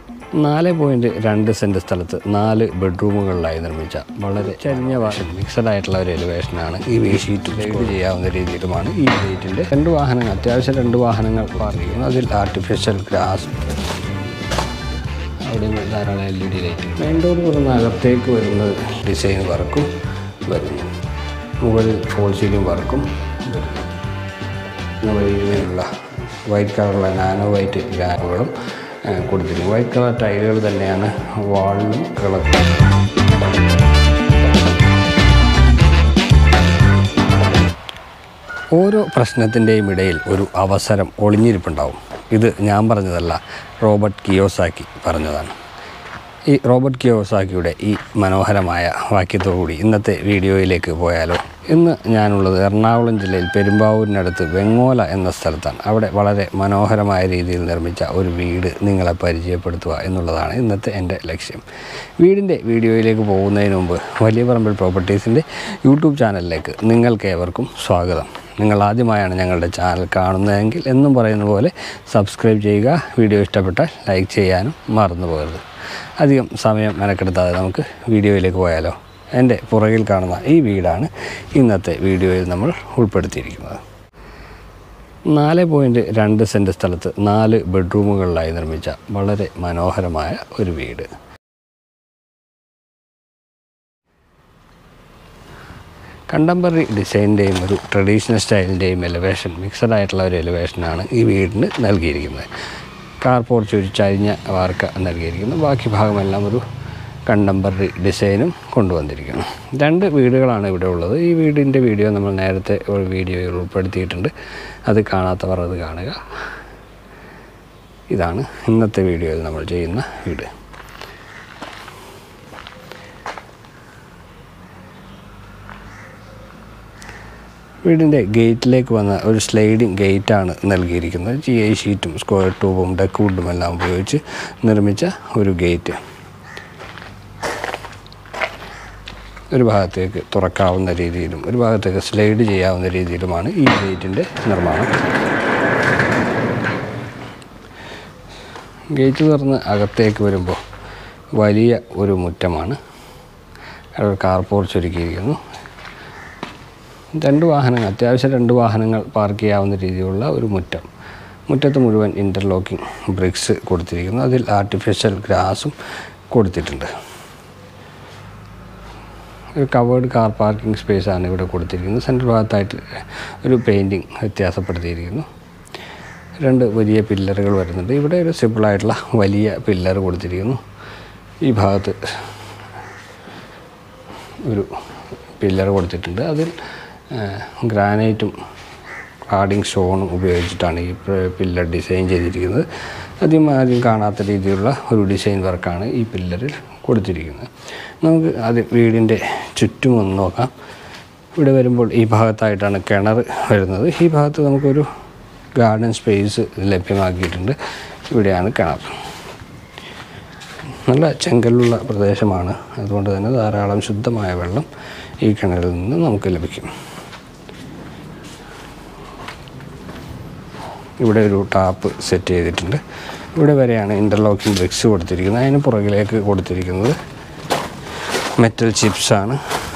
നാല് പോയിൻറ്റ് രണ്ട് സെൻറ്റ് സ്ഥലത്ത് നാല് ബെഡ്റൂമുകളിലായി നിർമ്മിച്ച വളരെ ചരിഞ്ഞ വാഹനം മിക്സഡ് ആയിട്ടുള്ള ഒരു എലിവേഷനാണ് ഈ വി ഷീറ്റ് ലൈഡ് ചെയ്യാവുന്ന രീതിയിലുമാണ് ഈ ഗേറ്റിൻ്റെ രണ്ട് വാഹനങ്ങൾ അത്യാവശ്യം രണ്ട് വാഹനങ്ങൾ പാർക്ക് ചെയ്യുന്നു അതിൽ ആർട്ടിഫിഷ്യൽ ഗ്രാസ് അവിടെ ധാരാളം L E D light main door തുറന്ന് അകത്തേക്ക് വരുന്നത് ഡിസൈൻ വർക്കും വരുന്നു മുകളിൽ ഫോൾ സീലിംഗ് വർക്കും വരുന്നു ഇന്ന് വഴിയിലുള്ള വൈറ്റ് കളറുള്ള നാനോ വൈറ്റ് ഗ്രാനുകളും കൊടുത്തിരിക്കുന്നു വൈറ്റ് കളർ ടൈലുകൾ തന്നെയാണ് വാളിലും കിളക്കും ഓരോ പ്രശ്നത്തിൻ്റെയും ഇടയിൽ ഒരു അവസരം ഒളിഞ്ഞിരിപ്പുണ്ടാവും ഇത് ഞാൻ പറഞ്ഞതല്ല റോബർട്ട് കിയോസാക്കി പറഞ്ഞതാണ് ഈ റോബർട്ട് കിയോസാക്കിയുടെ ഈ മനോഹരമായ വാക്യത്തോടുകൂടി ഇന്നത്തെ വീഡിയോയിലേക്ക് പോയാലോ ഇന്ന് ഞാനുള്ളത് എറണാകുളം ജില്ലയിൽ പെരുമ്പാവൂരിനടുത്ത് വെങ്ങോല എന്ന സ്ഥലത്താണ് അവിടെ വളരെ മനോഹരമായ രീതിയിൽ നിർമ്മിച്ച ഒരു വീട് നിങ്ങളെ പരിചയപ്പെടുത്തുക എന്നുള്ളതാണ് ഇന്നത്തെ എൻ്റെ ലക്ഷ്യം വീടിൻ്റെ വീഡിയോയിലേക്ക് പോകുന്നതിന് മുമ്പ് വലിയ പറമ്പിൽ പ്രോപ്പർട്ടീസിൻ്റെ യൂട്യൂബ് ചാനലിലേക്ക് നിങ്ങൾക്കേവർക്കും സ്വാഗതം നിങ്ങൾ ആദ്യമായാണ് ഞങ്ങളുടെ ചാനൽ കാണുന്നതെങ്കിൽ എന്നും പറയുന്ന പോലെ സബ്സ്ക്രൈബ് ചെയ്യുക വീഡിയോ ഇഷ്ടപ്പെട്ടാൽ ലൈക്ക് ചെയ്യാനും മറന്നു പോകരുത് അധികം സമയം മെനക്കെടുത്താതെ നമുക്ക് വീഡിയോയിലേക്ക് പോയാലോ എൻ്റെ പുറകിൽ കാണുന്ന ഈ വീടാണ് ഇന്നത്തെ വീഡിയോയിൽ നമ്മൾ ഉൾപ്പെടുത്തിയിരിക്കുന്നത് നാല് പോയിൻറ്റ് രണ്ട് സെൻറ്റ് സ്ഥലത്ത് നാല് ബെഡ്റൂമുകളിലായി നിർമ്മിച്ച വളരെ മനോഹരമായ ഒരു വീട് കണ്ടംപററി ഡിസൈനിൻ്റെയും ഒരു ട്രഡീഷണൽ സ്റ്റൈലിൻ്റെയും എലിവേഷൻ മിക്സഡ് ആയിട്ടുള്ള ഒരു എലിവേഷനാണ് ഈ വീടിന് നൽകിയിരിക്കുന്നത് കാർ പോർച്ച് ഒരു ചരിഞ്ഞ വാർക്ക നൽകിയിരിക്കുന്നു ബാക്കി ഭാഗമെല്ലാം ഒരു കണ്ടംപററി ഡിസൈനും കൊണ്ടുവന്നിരിക്കുന്നു രണ്ട് വീടുകളാണ് ഇവിടെ ഉള്ളത് ഈ വീടിൻ്റെ വീഡിയോ നമ്മൾ നേരത്തെ ഒരു വീഡിയോയിൽ ഉൾപ്പെടുത്തിയിട്ടുണ്ട് അത് കാണാത്തവർ അത് കാണുക ഇതാണ് ഇന്നത്തെ വീഡിയോയിൽ നമ്മൾ ചെയ്യുന്ന വീട് വീടിൻ്റെ ഗേറ്റിലേക്ക് വന്ന ഒരു സ്ലൈഡിംഗ് ഗേറ്റാണ് നൽകിയിരിക്കുന്നത് ജി ഐ ഷീറ്റും സ്ക്വയർ ട്യൂബും ഡെക്വുഡും എല്ലാം ഉപയോഗിച്ച് നിർമ്മിച്ച ഒരു ഗേറ്റ് ഒരു ഭാഗത്തേക്ക് തുറക്കാവുന്ന രീതിയിലും ഒരു ഭാഗത്തേക്ക് സ്ലൈഡ് ചെയ്യാവുന്ന രീതിയിലുമാണ് ഈ ഗേറ്റിൻ്റെ നിർമ്മാണം ഗേറ്റ് തുറന്ന് അകത്തേക്ക് വരുമ്പോൾ വലിയ ഒരു മുറ്റമാണ് അവിടെ ഒരു കാർ പോർച്ച് ഒരുക്കിയിരിക്കുന്നു രണ്ട് വാഹനങ്ങൾ അത്യാവശ്യം രണ്ട് വാഹനങ്ങൾ പാർക്ക് ചെയ്യാവുന്ന രീതിയിലുള്ള ഒരു മുറ്റം മുറ്റത്ത് മുഴുവൻ ഇൻ്റർലോക്കിംഗ് ബ്രിക്സ് കൊടുത്തിരിക്കുന്നു അതിൽ ആർട്ടിഫിഷ്യൽ ഗ്രാസും കൊടുത്തിട്ടുണ്ട് ഒരു കവേർഡ് കാർ പാർക്കിംഗ് സ്പേസാണ് ഇവിടെ കൊടുത്തിരിക്കുന്നത് സെൻട്രൽ ഭാഗത്തായിട്ട് ഒരു പെയിൻറ്റിങ് വ്യത്യാസപ്പെടുത്തിയിരിക്കുന്നു രണ്ട് വലിയ പില്ലറുകൾ വരുന്നുണ്ട് ഇവിടെ ഒരു സിമ്പിളായിട്ടുള്ള വലിയ പില്ലർ കൊടുത്തിരിക്കുന്നു ഈ ഭാഗത്ത് ഒരു പില്ലർ കൊടുത്തിട്ടുണ്ട് അതിൽ ഗ്രാനൈറ്റും ക്ലാഡിങ് സ്റ്റോണും ഉപയോഗിച്ചിട്ടാണ് ഈ പില്ലർ ഡിസൈൻ ചെയ്തിരിക്കുന്നത് ആദ്യം ആദ്യം കാണാത്ത രീതിയിലുള്ള ഒരു ഡിസൈൻ വർക്കാണ് ഈ പില്ലറിൽ കൊടുത്തിരിക്കുന്നത് നമുക്ക് അത് വീടിൻ്റെ ചുറ്റും ഒന്ന് നോക്കാം ഇവിടെ വരുമ്പോൾ ഈ ഭാഗത്തായിട്ടാണ് കിണർ വരുന്നത് ഈ ഭാഗത്ത് നമുക്കൊരു ഗാർഡൻ സ്പേസ് ലഭ്യമാക്കിയിട്ടുണ്ട് ഇവിടെയാണ് കിണർ നല്ല ചെങ്കല്ലുള്ള പ്രദേശമാണ് അതുകൊണ്ട് തന്നെ ധാരാളം ശുദ്ധമായ വെള്ളം ഈ കിണറിൽ നിന്ന് നമുക്ക് ലഭിക്കും ഇവിടെ ഒരു ടാപ്പ് സെറ്റ് ചെയ്തിട്ടുണ്ട് ഇവിടെ വരെയാണ് ഇൻ്റർലോക്കിംഗ് ബ്രിക്സ് കൊടുത്തിരിക്കുന്നത് അതിന് പുറകിലേക്ക് കൊടുത്തിരിക്കുന്നത് മെറ്റൽ ചിപ്സാണ്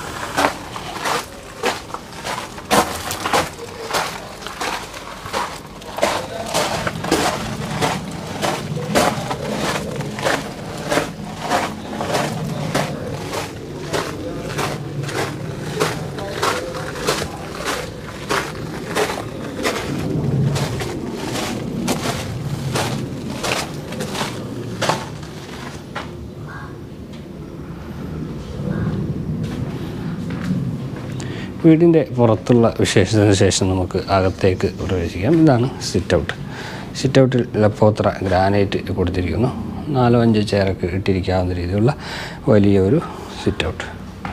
വീടിൻ്റെ പുറത്തുള്ള വിശേഷത്തിന് ശേഷം നമുക്ക് അകത്തേക്ക് പ്രവേശിക്കാം ഇതാണ് സിറ്റ് ഔട്ട് സിറ്റ് ഔട്ടിൽ ലപ്പോത്ര ഗ്രാനൈറ്റ് കൊടുത്തിരിക്കുന്നു നാലോ അഞ്ച് ചെയറൊക്കെ ഇട്ടിരിക്കാവുന്ന രീതിയിലുള്ള വലിയൊരു സിറ്റ് ഔട്ട്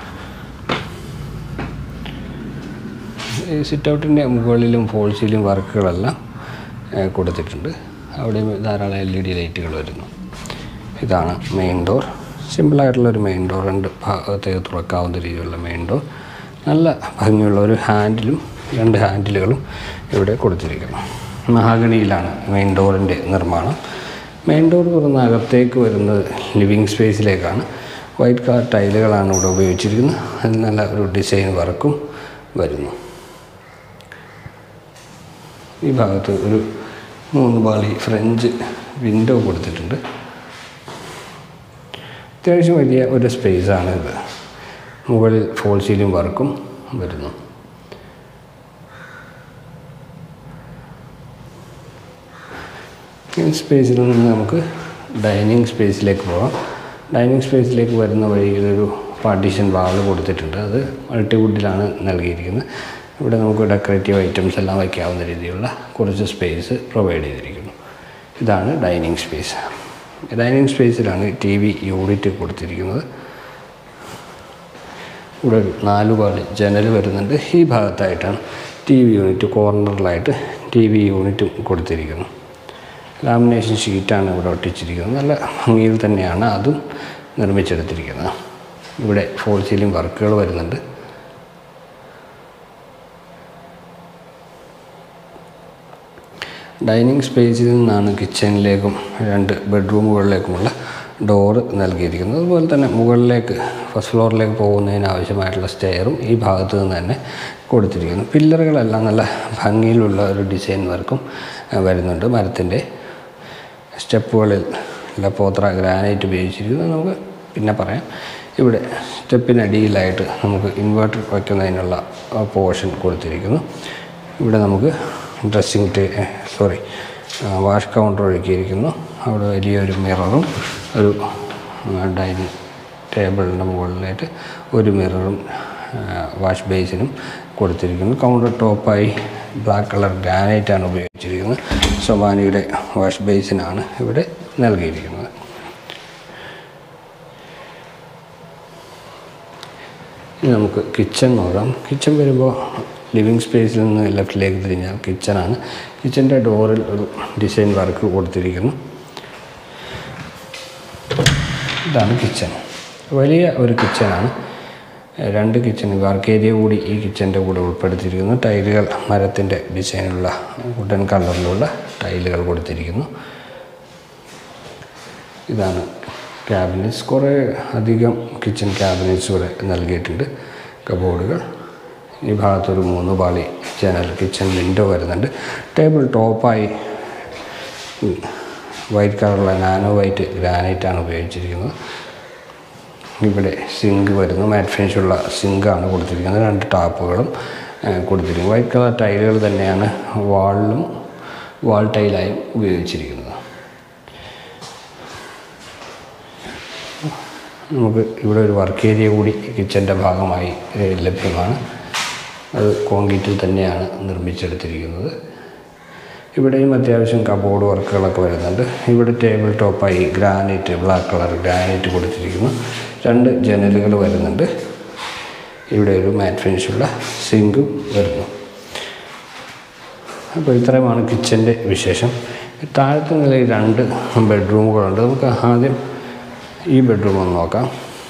ഈ സിറ്റ് ഔട്ടിൻ്റെ മുകളിലും ഫോൾസിലും വർക്കുകളെല്ലാം ഏഹ്, കൊടുത്തിട്ടുണ്ട് അവിടെയും ധാരാളം എൽ ഇ ഡി ലൈറ്റുകൾ വരുന്നു ഇതാണ് മെയിൻ ഡോർ സിമ്പിളായിട്ടുള്ളൊരു മെയിൻ ഡോർ രണ്ട് ഭാഗത്തേക്ക് തുറക്കാവുന്ന രീതിയിലുള്ള മെയിൻ ഡോർ നല്ല ഭംഗിയുള്ള ഒരു ഹാൻഡിലും രണ്ട് ഹാൻഡിലുകളും ഇവിടെ കൊടുത്തിരിക്കുന്നു മഹാഗണിയിലാണ് മെയിൻ ഡോറിൻ്റെ നിർമ്മാണം മെയിൻ ഡോർ തുറന്ന് അകത്തേക്ക് വരുന്നത് ലിവിങ് സ്പേസിലേക്കാണ് വൈറ്റ് കളർ ടൈലുകളാണ് ഇവിടെ ഉപയോഗിച്ചിരിക്കുന്നത് അതിന് നല്ല ഒരു ഡിസൈൻ വർക്കും വരുന്നു ഈ ഭാഗത്ത് ഒരു മൂന്ന് പാളി ഫ്രഞ്ച് വിൻഡോ കൊടുത്തിട്ടുണ്ട് അത്യാവശ്യം വലിയ ഒരു സ്പേസാണ് ഇത് മുകളിൽ ഫോൾ സീലിംഗ് വർക്കും വരുന്നു ഈ സ്പേസിൽ നിന്ന് നമുക്ക് ഡൈനിങ് സ്പേസിലേക്ക് പോകാം ഡൈനിങ് സ്പേസിലേക്ക് വരുന്ന വഴിയിലൊരു പാർട്ടീഷൻ വാള് കൊടുത്തിട്ടുണ്ട് അത് മൾട്ടിവുഡിലാണ് നൽകിയിരിക്കുന്നത് ഇവിടെ നമുക്ക് ഡെക്കറേറ്റീവ് ഐറ്റംസ് എല്ലാം വയ്ക്കാവുന്ന രീതിയിലുള്ള കുറച്ച് സ്പേസ് പ്രൊവൈഡ് ചെയ്തിരിക്കുന്നു ഇതാണ് ഡൈനിങ് സ്പേസ് ഡൈനിങ് സ്പേസിലാണ് ടി വി യൂണിറ്റ് കൊടുത്തിരിക്കുന്നത് ഇവിടെ ഒരു നാല് പാളി ജനൽ വരുന്നുണ്ട് ഈ ഭാഗത്തായിട്ടാണ് ടി വി യൂണിറ്റ് കോർണറിലായിട്ട് ടി വി യൂണിറ്റും കൊടുത്തിരിക്കുന്നു ലാമിനേഷൻ ഷീറ്റാണ് ഇവിടെ ഒട്ടിച്ചിരിക്കുന്നത് നല്ല ഭംഗിയിൽ തന്നെയാണ് അതും നിർമ്മിച്ചെടുത്തിരിക്കുന്നത് ഇവിടെ ഫോൾ സീലിംഗ് വർക്കുകൾ വരുന്നുണ്ട് ഡൈനിങ് സ്പേസിൽ നിന്നാണ് കിച്ചണിലേക്കും രണ്ട് ബെഡ്റൂമുകളിലേക്കുമുള്ള ഡോറ് നൽകിയിരിക്കുന്നത് അതുപോലെ തന്നെ മുകളിലേക്ക് ഫസ്റ്റ് ഫ്ലോറിലേക്ക് പോകുന്നതിന് ആവശ്യമായിട്ടുള്ള സ്റ്റെയറും ഈ ഭാഗത്ത് നിന്ന് തന്നെ കൊടുത്തിരിക്കുന്നു പില്ലറുകളെല്ലാം നല്ല ഭംഗിയിലുള്ള ഒരു ഡിസൈൻ വർക്കും ആ, വരുന്നുണ്ട് മരത്തിൻ്റെ സ്റ്റെപ്പുകളിൽ ലപ്പോത്ര ഗ്രാനൈറ്റ് ഉപയോഗിച്ചിരിക്കുന്നത് നമുക്ക് പിന്നെ പറയാം ഇവിടെ സ്റ്റെപ്പിനടിയിലായിട്ട് നമുക്ക് ഇൻവെർട്ടർ വയ്ക്കുന്നതിനുള്ള പോർഷൻ കൊടുത്തിരിക്കുന്നു ഇവിടെ നമുക്ക് ഡ്രസ്സിങ് ടേ സോറി വാഷ് കൗണ്ടർ ഒരുക്കിയിരിക്കുന്നു അവിടെ വലിയൊരു മിററും ഒരു ഡൈനിങ് ടേബിളിൻ്റെ മുകളിലായിട്ട് ഒരു മിററും വാഷ് ബേസിനും കൊടുത്തിരിക്കുന്നു കൗണ്ടർ ടോപ്പായി ബ്ലാക്ക് കളർ ഗ്രാനൈറ്റാണ് ഉപയോഗിച്ചിരിക്കുന്നത് സൊമാനിയുടെ വാഷ് ബേസിനാണ് ഇവിടെ നൽകിയിരിക്കുന്നത് ഇനി നമുക്ക് കിച്ചൺ നോക്കാം കിച്ചൺ വരുമ്പോൾ ലിവിങ് സ്പേസിൽ നിന്ന് ലെഫ്റ്റിലേക്ക് തിരിഞ്ഞാൽ കിച്ചണാണ് കിച്ചൻ്റെ ഡോറിൽ ഒരു ഡിസൈൻ വർക്ക് കൊടുത്തിരിക്കുന്നു ഇതാണ് കിച്ചൺ വലിയ ഒരു കിച്ചണാണ് രണ്ട് കിച്ചൺ വർക്ക് ഏരിയ കൂടി ഈ കിച്ചൻ്റെ കൂടെ ഉൾപ്പെടുത്തിയിരിക്കുന്നു ടൈലുകൾ മരത്തിൻ്റെ ഡിസൈനുള്ള വുഡൻ കളറിലുള്ള ടൈലുകൾ കൊടുത്തിരിക്കുന്നു ഇതാണ് ക്യാബിനറ്റ്സ് കുറേ അധികം കിച്ചൺ ക്യാബിനറ്റ്സ് ഇവിടെ നൽകിയിട്ടുണ്ട് കബോർഡുകൾ ഈ ഭാഗത്തൊരു മൂന്ന് പാളി ജനൽ കിച്ചൺ വിൻഡോ വരുന്നുണ്ട് ടേബിൾ ടോപ്പായി വൈറ്റ് കളറുള്ള നാനോ വൈറ്റ് ഗ്രാനൈറ്റാണ് ഉപയോഗിച്ചിരിക്കുന്നത് ഇവിടെ സിങ്ക് വരുന്നു മാറ്റ് ഫിനിഷുള്ള സിങ്കാണ് കൊടുത്തിരിക്കുന്നത് രണ്ട് ടാപ്പുകളും ഏഹ്, കൊടുത്തിരിക്കുന്നത് വൈറ്റ് കളർ ടൈലുകൾ തന്നെയാണ് വാളിലും വാൾ ടൈലായും ഉപയോഗിച്ചിരിക്കുന്നത് നമുക്ക് ഇവിടെ ഒരു വർക്ക് ഏരിയ കൂടി കിച്ചൻ്റെ ഭാഗമായി ഏഹ്, ലഭ്യമാണ് അത് കോൺക്രീറ്റിൽ തന്നെയാണ് നിർമ്മിച്ചെടുത്തിരിക്കുന്നത് ഇവിടെയും അത്യാവശ്യം കബോർഡ് വർക്കുകളൊക്കെ വരുന്നുണ്ട് ഇവിടെ ടേബിൾ ടോപ്പായി ഗ്രാനൈറ്റ് ബ്ലാക്ക് കളർ ഗ്രാനൈറ്റ് കൊടുത്തിരിക്കുന്നു രണ്ട് ജനലുകൾ വരുന്നുണ്ട് ഇവിടെ ഒരു മാറ്റ് ഫിനിഷുള്ള സിങ്കും വരുന്നു അപ്പോൾ ഇത്രയുമാണ് കിച്ചൻ്റെ വിശേഷം താഴത്തെ നിലയിൽ രണ്ട് ബെഡ്റൂമുകളുണ്ട് നമുക്ക് ആദ്യം ഈ ബെഡ്റൂം ഒന്ന് നോക്കാം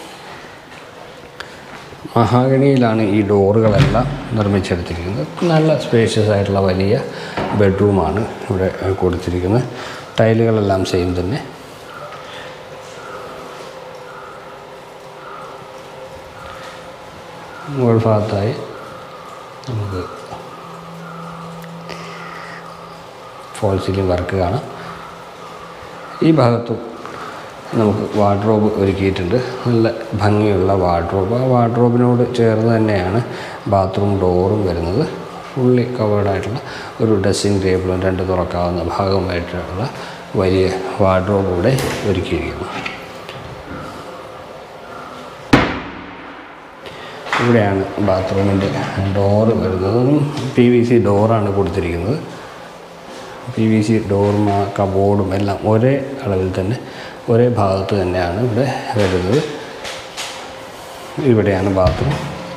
മഹാഗണിയിലാണ് ഈ ഡോറുകളെല്ലാം നിർമ്മിച്ചെടുത്തിരിക്കുന്നത് നല്ല സ്പേഷ്യസ് ആയിട്ടുള്ള വലിയ ബെഡ്റൂമാണ് ഇവിടെ കൊടുത്തിരിക്കുന്നത് ടൈലുകളെല്ലാം സെയിം തന്നെ മുകൾ ഭാഗത്തായി നമുക്ക് ഫോൾ സീലിംഗ് വർക്ക് കാണാം ഈ ഭാഗത്തും നമുക്ക് വാർഡ്രോബ് ഒരുക്കിയിട്ടുണ്ട് നല്ല ഭംഗിയുള്ള വാർഡ്രോബ് ആ വാർഡ്രോബിനോട് ചേർന്ന് തന്നെയാണ് ബാത്റൂം ഡോറും വരുന്നത് ഫുള്ളി കവേർഡായിട്ടുള്ള ഒരു ഡ്രസ്സിങ് ടേബിളും രണ്ട് തുറക്കാവുന്ന ഭാഗമായിട്ടുള്ള വലിയ വാർഡ്രോബ് ഇവിടെ ഒരുക്കിയിരിക്കുന്നു ഇവിടെയാണ് ബാത്റൂമിൻ്റെ ഡോറ് വരുന്നത് പി വി സി ഡോറാണ് കൊടുത്തിരിക്കുന്നത് പി വി സി ഡോറും ആ കബോർഡും എല്ലാം ഒരേ അളവിൽ തന്നെ ഒരേ ഭാഗത്ത് തന്നെയാണ് ഇവിടെ വരുന്നത് ഇവിടെയാണ് ബാത്റൂം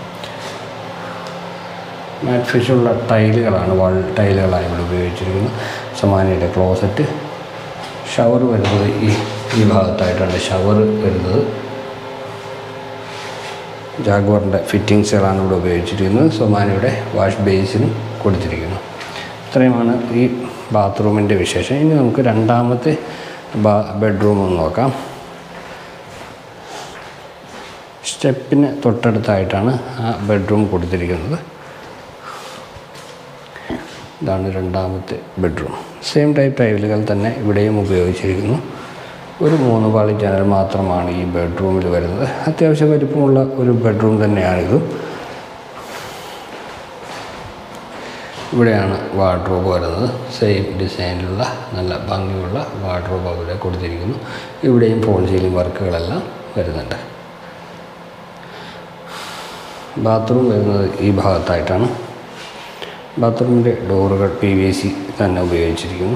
മാറ്റ് ഫിഷുള്ള ടൈലുകളാണ് വാൾ ടൈലുകളാണ് ഇവിടെ ഉപയോഗിച്ചിരിക്കുന്നത് സമാനയുടെ ക്ലോസറ്റ് ഷവർ വരുന്നത് ഈ ഈ ഭാഗത്തായിട്ടാണ് ഷവർ വരുന്നത് ജാഗ്വറിൻ്റെ ഫിറ്റിങ്സുകളാണ് ഇവിടെ ഉപയോഗിച്ചിരിക്കുന്നത് സൊമാനിയുടെ വാഷ് ബേസിനും കൊടുത്തിരിക്കുന്നു ഇത്രയുമാണ് ഈ ബാത്റൂമിൻ്റെ വിശേഷം ഇനി നമുക്ക് രണ്ടാമത്തെ ബെഡ്റൂം ഒന്ന് നോക്കാം സ്റ്റെപ്പിന് തൊട്ടടുത്തായിട്ടാണ് ആ ബെഡ്റൂം കൊടുത്തിരിക്കുന്നത് ഇതാണ് രണ്ടാമത്തെ ബെഡ്റൂം സെയിം ടൈപ്പ് ടൈലുകൾ തന്നെ ഇവിടെയും ഉപയോഗിച്ചിരിക്കുന്നു ഒരു മൂന്ന് പാളി ജനൽ മാത്രമാണ് ഈ ബെഡ്റൂമിൽ വരുന്നത് അത്യാവശ്യം വലിപ്പമുള്ള ഒരു ബെഡ്റൂം തന്നെയാണിത് ഇവിടെയാണ് വാർഡ്രോബ് വരുന്നത് സെയിം ഡിസൈനിലുള്ള നല്ല ഭംഗിയുള്ള വാർഡ്രോബ് അവിടെ കൊടുത്തിരിക്കുന്നു ഇവിടെയും ഫോൺ സീലിംഗ് വർക്കുകളെല്ലാം വരുന്നുണ്ട് ബാത്റൂം വരുന്നത് ഈ ഭാഗത്തായിട്ടാണ് ബാത്റൂമിൻ്റെ ഡോറുകൾ പി വി സി തന്നെ ഉപയോഗിച്ചിരിക്കുന്നു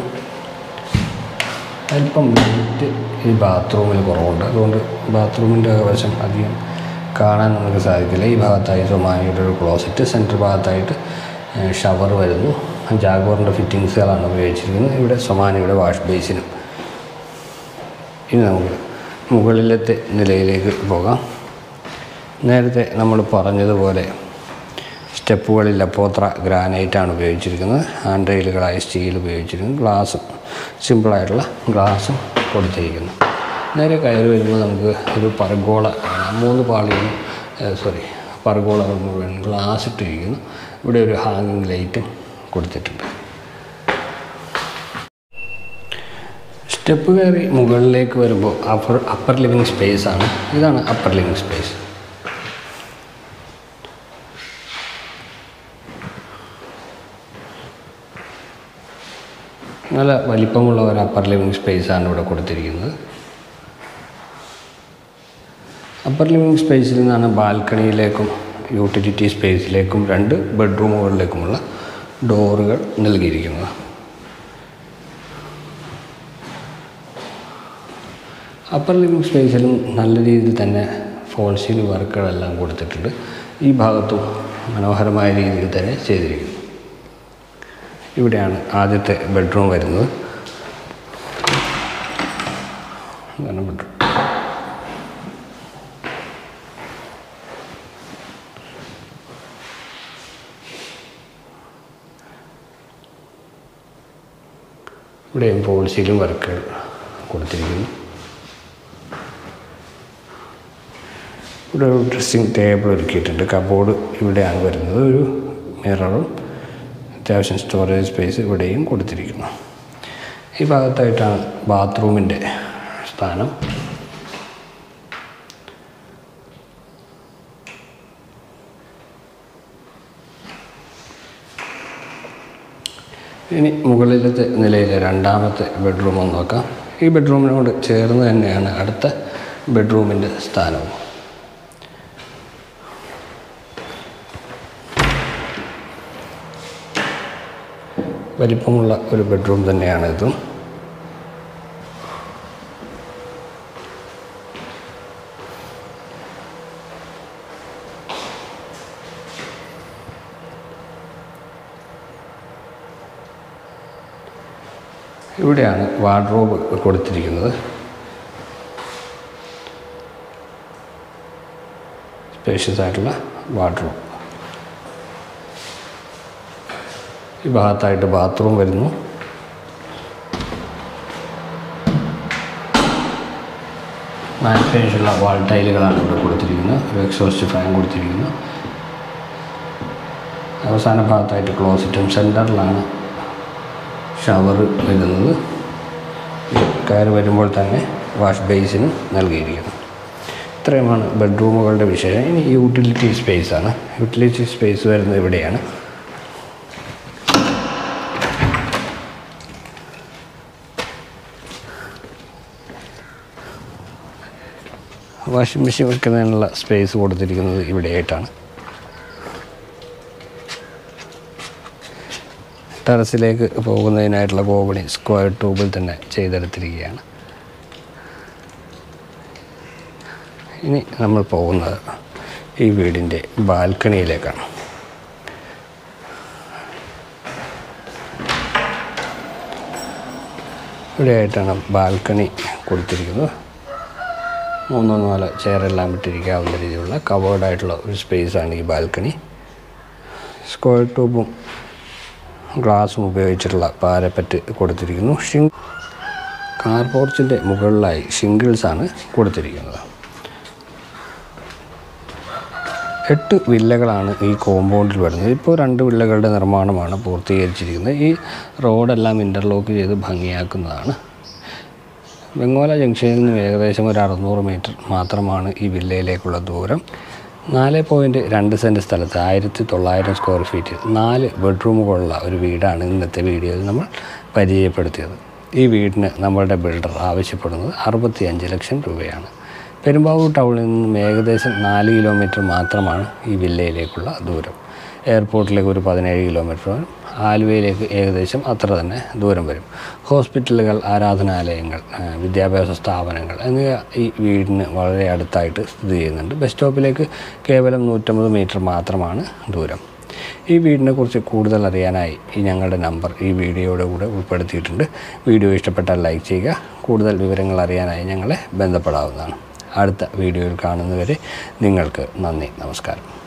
അല്പം ലൈറ്റ് ഈ ബാത്റൂമിൽ കുറവുണ്ട് അതുകൊണ്ട് ബാത്റൂമിൻ്റെ വശം അധികം കാണാൻ നമുക്ക് സാധിക്കില്ല ഈ ഭാഗത്തായി സൊമാനിയുടെ ഒരു ക്ലോസറ്റ് സെൻറ്റർ ഭാഗത്തായിട്ട് ഷവർ വരുന്നു ജാഗോറിൻ്റെ ഫിറ്റിങ്സുകളാണ് ഉപയോഗിച്ചിരിക്കുന്നത് ഇവിടെ സൊമാനിയുടെ വാഷ് ബേസിനും ഇനി നമുക്ക് മുകളിലത്തെ നിലയിലേക്ക് പോകാം നേരത്തെ നമ്മൾ പറഞ്ഞതുപോലെ സ്റ്റെപ്പുകളിൽ ലപ്പോത്ര ഗ്രാനൈറ്റാണ് ഉപയോഗിച്ചിരിക്കുന്നത് ഹാൻഡ് റെയിലുകളായ സ്റ്റീൽ ഉപയോഗിച്ചിരിക്കുന്നു ഗ്ലാസും സിമ്പിളായിട്ടുള്ള ഗ്ലാസും കൊടുത്തിരിക്കുന്നു നേരെ കയറി വരുമ്പോൾ നമുക്ക് ഒരു പർഗോള കാണാം മൂന്ന് പാളിയും സോറി പർഗോളകൾ മുഴുവൻ ഗ്ലാസ് ഇട്ടിരിക്കുന്നു ഇവിടെ ഒരു ഹാങ്ങിങ് ലൈറ്റും കൊടുത്തിട്ടുണ്ട് സ്റ്റെപ്പ് കയറി മുകളിലേക്ക് വരുമ്പോൾ അപ്പർ അപ്പർ ലിവിങ് സ്പേസ് ആണ് ഇതാണ് അപ്പർ ലിവിങ് സ്പേസ് നല്ല വലിപ്പമുള്ള ഒരു അപ്പർ ലിവിങ് സ്പേസാണ് ഇവിടെ കൊടുത്തിരിക്കുന്നത് അപ്പർ ലിവിങ് സ്പേസിൽ നിന്നാണ് ബാൽക്കണിയിലേക്കും യൂട്ടിലിറ്റി സ്പേസിലേക്കും രണ്ട് ബെഡ്റൂമുകളിലേക്കുമുള്ള ഡോറുകൾ നൽകിയിരിക്കുന്നത് അപ്പർ ലിവിങ് സ്പേസിലും നല്ല രീതിയിൽ തന്നെ ഫോൾസീൽ വർക്കുകളെല്ലാം കൊടുത്തിട്ടുണ്ട് ഈ ഭാഗത്തും മനോഹരമായ രീതിയിൽ തന്നെ ചെയ്തിരിക്കുന്നു ഇവിടെയാണ് ആദ്യത്തെ ബെഡ്റൂം വരുന്നത് ഇതാണ് ബെഡ്റൂം ഇവിടെയും പോളിസിയിലും വർക്കുകൾ കൊടുത്തിരിക്കുന്നു ഇവിടെ ഒരു ഡ്രസ്സിങ് ടേബിൾ ഒരുക്കിയിട്ടുണ്ട് കബോർഡ് ഇവിടെയാണ് വരുന്നത് ഒരു മിററും അത്യാവശ്യം സ്റ്റോറേജ് സ്പേസ് ഇവിടെയും കൊടുത്തിരിക്കുന്നു ഈ ഭാഗത്തായിട്ടാണ് ബാത്റൂമിൻ്റെ സ്ഥാനം ഇനി മുകളിലത്തെ നിലയിലെ രണ്ടാമത്തെ ബെഡ്റൂം ഒന്ന് നോക്കാം ഈ ബെഡ്റൂമിനോട് ചേർന്ന് തന്നെയാണ് അടുത്ത ബെഡ്റൂമിൻ്റെ സ്ഥാനവും വലിപ്പമുള്ള ഒരു ബെഡ്റൂം തന്നെയാണ് ഇതും ഇവിടെയാണ് വാർഡ്രോബ് കൊടുത്തിരിക്കുന്നത് സ്പേഷ്യസ് ആയിട്ടുള്ള വാർഡ്രോബ് ഈ ഭാഗത്തായിട്ട് ബാത്റൂം വരുന്നു മാറ്റ് ഫിനിഷുള്ള വാൾ ടൈലുകളാണ് ഇവിടെ കൊടുത്തിരിക്കുന്നത് ഒരു എക്സോസ്റ്റ് ഫാൻ കൊടുത്തിരിക്കുന്നു അവസാന ഭാഗത്തായിട്ട് ക്ലോസറ്റും സെൻറ്ററിലാണ് ഷവർ വരുന്നത് കയറി വരുമ്പോൾ തന്നെ വാഷ് ബേസിനും നൽകിയിരിക്കുന്നു ഇത്രയുമാണ് ബെഡ്റൂമുകളുടെ വിഷയം ഇനി യൂട്ടിലിറ്റി സ്പേസ് ആണ് യൂട്ടിലിറ്റി സ്പേസ് വരുന്നത് ഇവിടെയാണ് വാഷിംഗ് മെഷീൻ വെക്കുന്നതിനുള്ള സ്പേസ് കൊടുത്തിരിക്കുന്നത് ഇവിടെയായിട്ടാണ് ടെറസിലേക്ക് പോകുന്നതിനായിട്ടുള്ള കോവണി സ്ക്വയർ ട്യൂബിൽ തന്നെ ചെയ്തെടുത്തിരിക്കുകയാണ് ഇനി നമ്മൾ പോകുന്നത് ഈ വീടിൻ്റെ ബാൽക്കണിയിലേക്കാണ് ഇവിടെയായിട്ടാണ് ബാൽക്കണി കൊടുത്തിരിക്കുന്നത് മൂന്നോ നാലോ ചെയറെല്ലാം ഇട്ടിരിക്കാവുന്ന രീതിയിലുള്ള കവേർഡായിട്ടുള്ള ഒരു സ്പേസാണ് ഈ ബാൽക്കണി സ്ക്വയർ ട്യൂബും ഗ്ലാസും ഉപയോഗിച്ചിട്ടുള്ള പാരപ്പറ്റ് കൊടുത്തിരിക്കുന്നു ഷിങ്ക് കാർ പോർച്ചിൻ്റെ മുകളിലായി ഷിംഗിൾസാണ് കൊടുത്തിരിക്കുന്നത് എട്ട് വില്ലകളാണ് ഈ കോമ്പൗണ്ടിൽ വരുന്നത് ഇപ്പോൾ രണ്ട് വില്ലകളുടെ നിർമ്മാണമാണ് പൂർത്തീകരിച്ചിരിക്കുന്നത് ഈ റോഡെല്ലാം ഇൻ്റർലോക്ക് ചെയ്ത് ഭംഗിയാക്കുന്നതാണ് ബംഗോല ജംഗ്ഷനിൽ നിന്നും ഏകദേശം ഒരു അറുന്നൂറ് മീറ്റർ മാത്രമാണ് ഈ വില്ലയിലേക്കുള്ള ദൂരം നാല് പോയിൻറ്റ് രണ്ട് സെൻറ്റ് സ്ഥലത്ത് ആയിരത്തി തൊള്ളായിരം സ്ക്വയർ ഫീറ്റ് നാല് ബെഡ്റൂമുകളുള്ള ഒരു വീടാണ് ഇന്നത്തെ വീഡിയോയിൽ നമ്മൾ പരിചയപ്പെടുത്തിയത് ഈ വീടിന് നമ്മളുടെ ബിൽഡർ ആവശ്യപ്പെടുന്നത് അറുപത്തി അഞ്ച് ലക്ഷം രൂപയാണ് പെരുമ്പാവൂർ ടൗണിൽ നിന്നും ഏകദേശം നാല് കിലോമീറ്റർ മാത്രമാണ് ഈ വില്ലയിലേക്കുള്ള ദൂരം എയർപോർട്ടിലേക്ക് ഒരു പതിനേഴ് കിലോമീറ്റർ വരും ആലുവയിലേക്ക് ഏകദേശം അത്ര തന്നെ ദൂരം വരും ഹോസ്പിറ്റലുകൾ ആരാധനാലയങ്ങൾ ആ, വിദ്യാഭ്യാസ സ്ഥാപനങ്ങൾ എന്നിവ ഈ വീടിന് വളരെ അടുത്തായിട്ട് സ്ഥിതി ചെയ്യുന്നുണ്ട് ബസ് സ്റ്റോപ്പിലേക്ക് കേവലം നൂറ്റമ്പത് മീറ്റർ മാത്രമാണ് ദൂരം ഈ വീടിനെ കുറിച്ച് കൂടുതൽ അറിയാനായി ഈ ഞങ്ങളുടെ നമ്പർ ഈ വീഡിയോയുടെ കൂടെ ഉൾപ്പെടുത്തിയിട്ടുണ്ട് വീഡിയോ ഇഷ്ടപ്പെട്ടാൽ ലൈക്ക് ചെയ്യുക കൂടുതൽ വിവരങ്ങൾ അറിയാനായി ഞങ്ങളെ ബന്ധപ്പെടാവുന്നതാണ് അടുത്ത വീഡിയോയിൽ കാണുന്നവരെ നിങ്ങൾക്ക് നന്ദി നമസ്കാരം